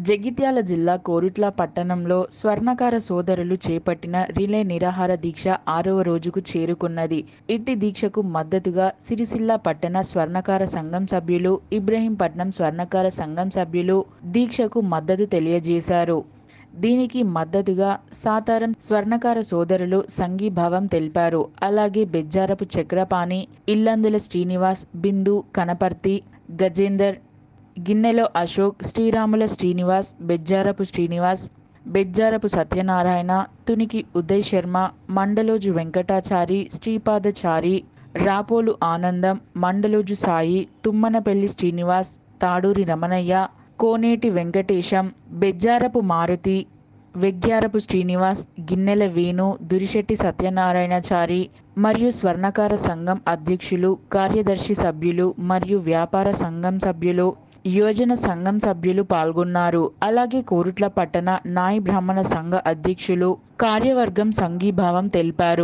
జగిత్యాల జిల్లా కోరుట్ల పట్టణంలో స్వర్ణకార సోదరులు చేపట్టిన రిలే నిరాహార దీక్ష ఆరవ రోజుకు చేరుకున్నది ఇట్టి దీక్షకు మద్దతుగా సిరిసిల్ల పట్టణ స్వర్ణకార సంఘం సభ్యులు ఇబ్రహీంపట్నం స్వర్ణకార సంఘం సభ్యులు దీక్షకు మద్దతు తెలియజేశారు దీనికి మద్దతుగా సాతారం స్వర్ణకార సోదరులు సంఘీభావం తెలిపారు అలాగే బెజ్జారపు చక్రపాణి ఇల్లందుల శ్రీనివాస్ బిందు కనపర్తి గజేందర్ గిన్నెలో అశోక్ శ్రీరాముల శ్రీనివాస్ బెజ్జారపు శ్రీనివాస్ బెజ్జారపు సత్యనారాయణ తునికి ఉదయ్ శర్మ మండలోజు వెంకటాచారి శ్రీపాదచారి రాపోలు ఆనందం మండలోజు సాయి తుమ్మనపల్లి శ్రీనివాస్ తాడూరి రమణయ్య కోనేటి వెంకటేశం బెజ్జారపు మారుతి వెగ్యారపు శ్రీనివాస్ గిన్నెల వేణు దురిశెట్టి సత్యనారాయణచారి మరియు స్వర్ణకార సంఘం అధ్యక్షులు కార్యదర్శి సభ్యులు మరియు వ్యాపార సంఘం సభ్యులు యువజన సంఘం సభ్యులు పాల్గొన్నారు అలాగే కోరుట్ల పట్టణ నాయి బ్రాహ్మణ సంఘ అధ్యక్షులు కార్యవర్గం సంఘీభావం తెలిపారు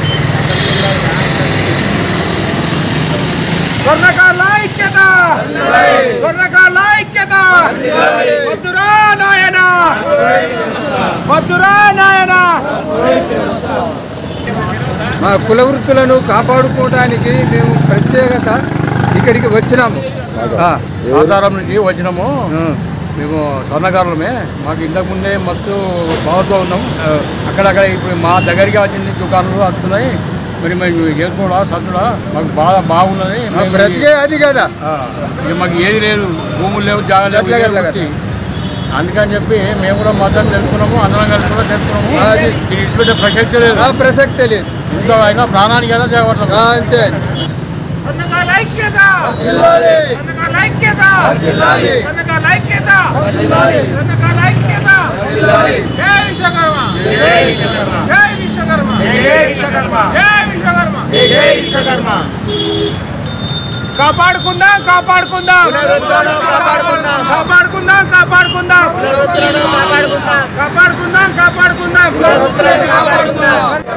స్వర్ణకాల ఐక్యత స్వర్ణకాల ఐక్యత వద్దురా నాయన వద్దురా నాయన మా కుల వృత్తులను కాపాడుకోవడానికి మేము ప్రత్యేకత ఇక్కడికి వచ్చినాము ఆ, సాధారణ నుంచి వచ్చినాము ఆ, మేము స్వర్ణకారులమే మాకు ఇంతకు ముందే మస్తు బాగుతూ ఉన్నాం అక్కడక్కడ ఇప్పుడు మా దగ్గరికి వచ్చింది దుకాణాలు వస్తున్నాయి మరి మేము చేసుకోవడా సత్తుడా మాకు బాగా బాగున్నది మా మేము బ్రతికే అది కదా ఆ, ఇక మాకు ఏది లేదు భూములు లేవు జాగాలు లేవు, అట్లాగే, ఇదే అట్లాగే. వృత్తి. అందుకని చెప్పి మేము కూడా మద్దతు తెలుసుకున్నాము అందరం కలిసి కూడా తెలుసుకున్నాము అది. ఇది ఇటువంటి ప్రసక్తి లేదు ఆ ప్రసక్తి లేదు ఇంత అయినా ప్రాణానికి అయినా చేయబడతాం ఆ, అంతే స్వర్ణకాల ఐక్యత స్వర్ణకాల ఐక్యత స్వర్ణకాల ఐక్యత స్వర్ణకాల ఐక్యత జై విశ్వకర్మ జై విశ్వకర్మ జై విశ్వకర్మ జై విశ్వకర్మ జై విశ్వకర్మ జై విశ్వకర్మ కాపాడుకుందాం కాపాడుకుందాం కాపాడుకుందాం కాపాడుకుందాం కాపాడుకుందాం కాపాడుకుందాం కాపాడుకుందాం కాపాడుకుందాం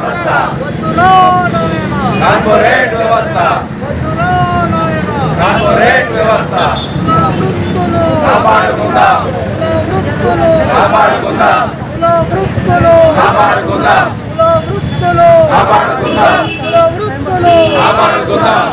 కార్పొరేట్ వ్యవస్థ కార్పొరేట్ వ్యవస్థ కాపాడుకుందాం కాపాడుకుందాం కాపాడుకుందాం కాపాడుకుందాం కాపాడుకుందాం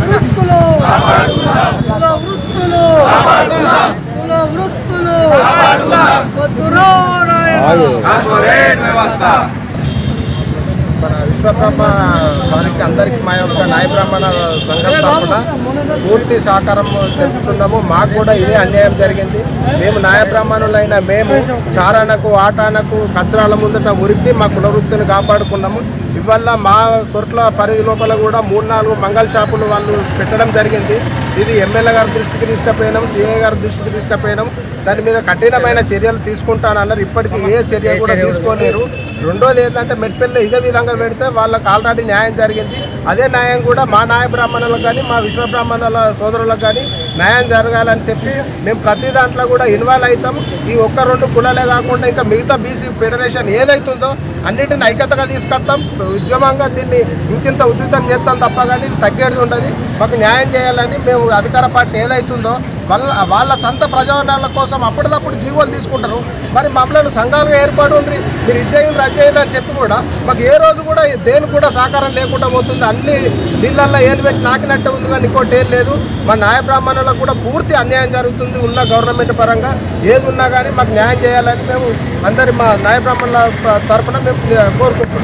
కార్పొరేట్ వ్యవస్థ మన విశ్వబ్రహ్మ వారికి అందరికీ మా యొక్క న్యాయ బ్రాహ్మణ సంఘం తరఫున పూర్తి సహకారం తెలుపుతున్నాము మాకు కూడా ఇదే అన్యాయం జరిగింది మేము న్యాయ బ్రాహ్మణులైన మేము చారణకు ఆటానకు కచరాల ముందట ఉరికి మా కులవృత్తిని కాపాడుకున్నాము ఇవల్ల మా కొట్ల పరిధి లోపల కూడా మూడు నాలుగు మంగళ షాపులు వాళ్ళు పెట్టడం జరిగింది ఇది ఎమ్మెల్యే గారి దృష్టికి తీసుకుపోయినాం సిఐ గారి దృష్టికి తీసుకుపోయినాం దాని మీద కఠినమైన చర్యలు తీసుకుంటానన్నారు ఇప్పటికీ ఏ చర్య కూడా తీసుకోలేరు రెండోది ఏంటంటే మెట్పల్లి ఇదే విధంగా పెడితే వాళ్ళకి ఆల్రెడీ న్యాయం జరిగింది అదే న్యాయం కూడా మా న్యాయ బ్రాహ్మణులకు కానీ మా విశ్వ బ్రాహ్మణుల సోదరులకు కానీ న్యాయం జరగాలని చెప్పి మేము ప్రతి దాంట్లో కూడా ఇన్వాల్వ్ అవుతాం ఈ ఒక్క రెండు కులాలే కాకుండా ఇంకా మిగతా బీసీ ఫెడరేషన్ ఏదైతుందో అన్నిటిని ఐక్యతగా తీసుకొస్తాం ఉద్యమంగా దీన్ని ఇంకింత ఉద్యుతం చేస్తాం తప్ప కానీ ఇది తగ్గేది ఉండదు మాకు న్యాయం చేయాలని మేము అధికార పార్టీ ఏదైతుందో వాళ్ళ వాళ్ళ సొంత ప్రజావరణాల కోసం అప్పటిదప్పుడు జీవోలు తీసుకుంటారు మరి మమ్మల్ని సంఘాలుగా ఏర్పడి ఉండ్రి మీరు ఇచ్చేయండి రచ్చేయండి అని చెప్పి కూడా మాకు ఏ రోజు కూడా దేనికి కూడా సహకారం లేకుండా పోతుంది అన్ని నీళ్ళల్లో ఏలు పెట్టి నాకినట్టే ఉంది కానీ ఇంకోటి ఏం లేదు మా న్యాయ బ్రాహ్మణులకు కూడా పూర్తి అన్యాయం జరుగుతుంది ఉన్న గవర్నమెంట్ పరంగా ఏది ఉన్నా కానీ మాకు న్యాయం చేయాలని మేము అందరి మా న్యాయ బ్రాహ్మణుల తరఫున మేము కోరుకుంటున్నాం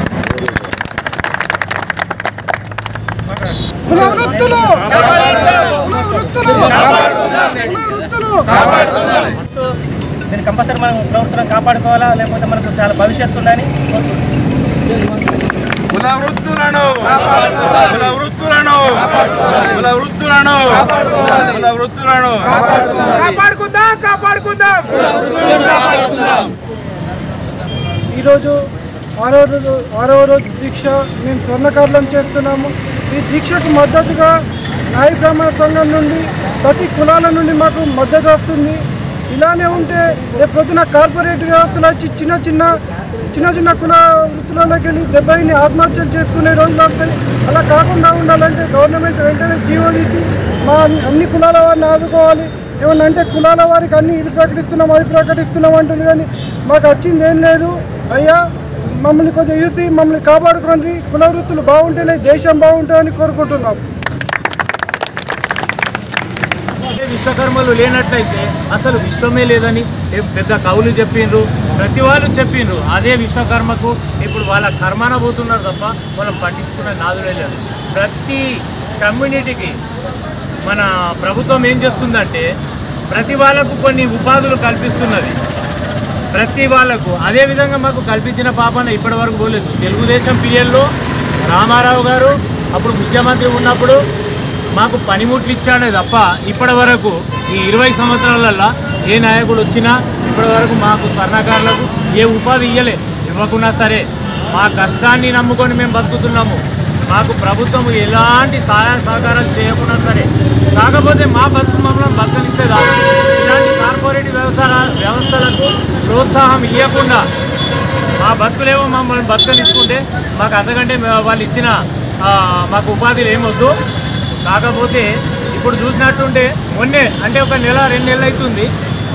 కుల వృత్తులు కుల వృత్తులు కుల వృత్తులు దీన్ని కంపల్సరీ మనం ప్రభుత్వం కాపాడుకోవాలా లేకపోతే మనకు చాలా భవిష్యత్తు ఉందని కుల వృత్తులను కుల వృత్తులను కుల వృత్తులను కుల వృత్తులను కాపాడుకుందాం కాపాడుకుందాం ఈరోజు ఆరో రోజు ఆరవ రోజు దీక్ష మేము స్వర్ణకారులం చేస్తున్నాము ఈ దీక్షకు మద్దతుగా న్యాయ బ్రాహ్మణ సంఘం నుండి ప్రతి కులాల నుండి మాకు మద్దతు వస్తుంది ఇలానే ఉంటే రేపు పొద్దున కార్పొరేట్ వ్యవస్థలు వచ్చి చిన్న చిన్న చిన్న చిన్న కుల వృత్తులలోకి వెళ్ళి దెబ్బని ఆత్మహత్యలు చేసుకునే రోజులు వస్తాయి అలా కాకుండా ఉండాలంటే గవర్నమెంట్ వెంటనే జీవో తీసి మా అన్ని కులాల వారిని ఆదుకోవాలి ఏమన్నా అంటే కులాల వారికి అన్ని ఇది ప్రకటిస్తున్నాం అది ప్రకటిస్తున్నాం అంటుంది కానీ మాకు వచ్చింది ఏం లేదు అయ్యా మమ్మల్ని కొంచెం చూసి మమ్మల్ని కాపాడుకోండి కుల వృత్తులు బాగుంటేనే దేశం బాగుంటుందని కోరుకుంటున్నాం అదే విశ్వకర్మలు లేనట్లయితే అసలు విశ్వమే లేదని ఏ- పెద్ద కవులు చెప్పిండ్రు ప్రతి వాళ్ళు చెప్పిండ్రు అదే విశ్వకర్మకు ఇప్పుడు వాళ్ళ కర్మాన పోతున్నారు తప్ప వాళ్ళని పట్టించుకున్న నాదులే లేదు ప్రతి కమ్యూనిటీకి మన ప్రభుత్వం ఏం చేస్తుందంటే ప్రతి వాళ్ళకు కొన్ని ఉపాధులు కల్పిస్తున్నది ప్రతి వాళ్ళకు అదే విధంగా మాకు కల్పించిన పాపన ఇప్పటి వరకు పోలేదు తెలుగుదేశం పీరియడ్లో రామారావు గారు అప్పుడు ముఖ్యమంత్రి ఉన్నప్పుడు మాకు పనిముట్లు ఇచ్చాడే తప్ప ఇప్పటి వరకు ఈ ఇరవై సంవత్సరాలల్లో ఏ నాయకుడు వచ్చినా ఇప్పటి వరకు మాకు స్వర్ణకారులకు ఏ ఉపాధి ఇయ్యలే ఇవ్వకున్నా సరే మా కష్టాన్ని నమ్ముకొని మేము బతుకుతున్నాము మాకు ప్రభుత్వం ఎలాంటి సహాయ సహకారాలు చేయకున్నా సరే కాకపోతే మా బతుకు మమ్మల్ని బతకనిస్తే కాదు ఇలాంటి కార్పొరేట్ వ్యవసాయ వ్యవస్థలకు ప్రోత్సాహం ఇవ్వకుండా మా బతుకులేమో మమ్మల్ని బతకనిచ్చుకుంటే మాకు అంతకంటే మే- వాళ్ళు ఇచ్చిన ఆ, మాకు ఉపాధిలు ఏమొద్దు కాకపోతే ఇప్పుడు చూసినట్టుంటే మొన్నే అంటే ఒక నెల రెండు నెలలు అవుతుంది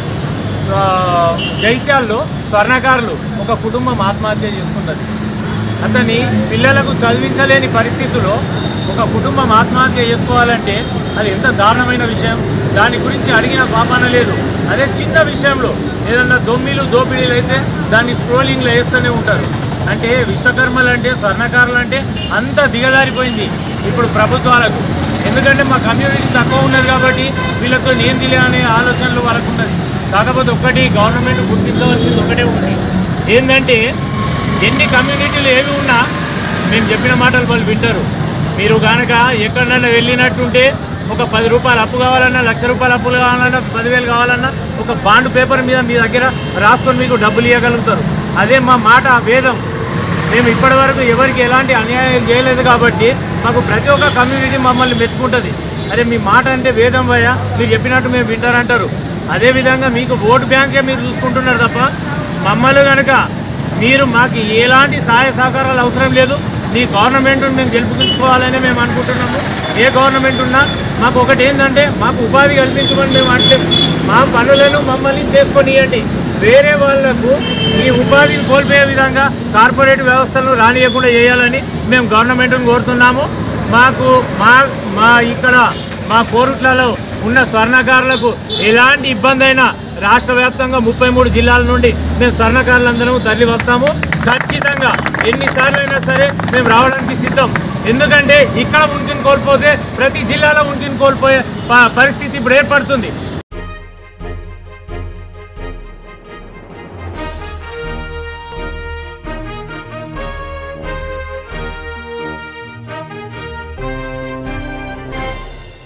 ఆ, జైత్యాల్లో స్వర్ణకారులు ఒక కుటుంబం ఆత్మహత్య చేసుకున్నది అతని పిల్లలకు చదివించలేని పరిస్థితుల్లో ఒక కుటుంబం ఆత్మహత్య చేసుకోవాలంటే అది ఎంత దారుణమైన విషయం దాని గురించి అడిగిన పాపాన లేదు అదే చిన్న విషయంలో ఏదన్నా దొమ్మిలు దోపిడీలు అయితే దాన్ని స్క్రోలింగ్లో వేస్తూనే ఉంటారు అంటే విశ్వకర్మలు అంటే స్వర్ణకారులు అంటే అంత దిగజారిపోయింది ఇప్పుడు ప్రభుత్వాలకు ఎందుకంటే మా కమ్యూనిటీ తక్కువ ఉన్నది కాబట్టి వీళ్ళతో నేను తెలియ అనే ఆలోచనలు వాళ్ళకు ఉన్నది కాకపోతే ఒక్కటి గవర్నమెంట్ గుర్తించవలసింది ఒకటే ఉంది ఏంటంటే ఎన్ని కమ్యూనిటీలు ఏవి ఉన్నా మేము చెప్పిన మాటలు వాళ్ళు వింటారు మీరు కనుక ఎక్కడైనా వెళ్ళినట్టుంటే ఒక పది రూపాయలు అప్పు కావాలన్నా లక్ష రూపాయలు అప్పులు కావాలన్నా పదివేలు కావాలన్నా ఒక బాండ్ పేపర్ మీద మీ దగ్గర రాసుకొని మీకు డబ్బులు ఇవ్వగలుగుతారు అదే మా మాట వేదం మేము ఇప్పటివరకు ఎవరికి ఎలాంటి అన్యాయం చేయలేదు కాబట్టి మాకు ప్రతి ఒక్క కమ్యూనిటీ మమ్మల్ని మెచ్చుకుంటుంది అరే మీ మాట అంటే వేదం భయ మీరు చెప్పినట్టు మేము వింటారంటారు అదేవిధంగా మీకు ఓటు బ్యాంకే మీరు చూసుకుంటున్నారు తప్ప మమ్మల్ని కనుక మీరు మాకు ఎలాంటి సహాయ సహకారాలు అవసరం లేదు మీ గవర్నమెంట్ మేము గెలుపుకోవాలని మేము అనుకుంటున్నాము ఏ గవర్నమెంట్ ఉన్నా మాకు ఒకటి ఏంటంటే మాకు ఉపాధి కల్పించమని మేము అంటే మా పనులను మమ్మల్ని చేసుకొని ఇవ్వండి వేరే వాళ్లకు ఈ ఉపాధిని కోల్పోయే విధంగా కార్పొరేట్ వ్యవస్థలను రానియకుండా చేయాలని మేము గవర్నమెంట్ను కోరుతున్నాము మాకు మా మా ఇక్కడ మా కోరుట్లలో ఉన్న స్వర్ణకారులకు ఎలాంటి ఇబ్బంది అయినా రాష్ట్ర వ్యాప్తంగా ముప్పై మూడు జిల్లాల నుండి మేము స్వర్ణకారులందరం తరలి వస్తాము ఖచ్చితంగా ఎన్నిసార్లు అయినా సరే మేము రావడానికి సిద్ధం ఎందుకంటే ఇక్కడ ఉనికిని కోల్పోతే ప్రతి జిల్లాలో ఉనికిని కోల్పోయే ప- పరిస్థితి ఇప్పుడు ఏర్పడుతుంది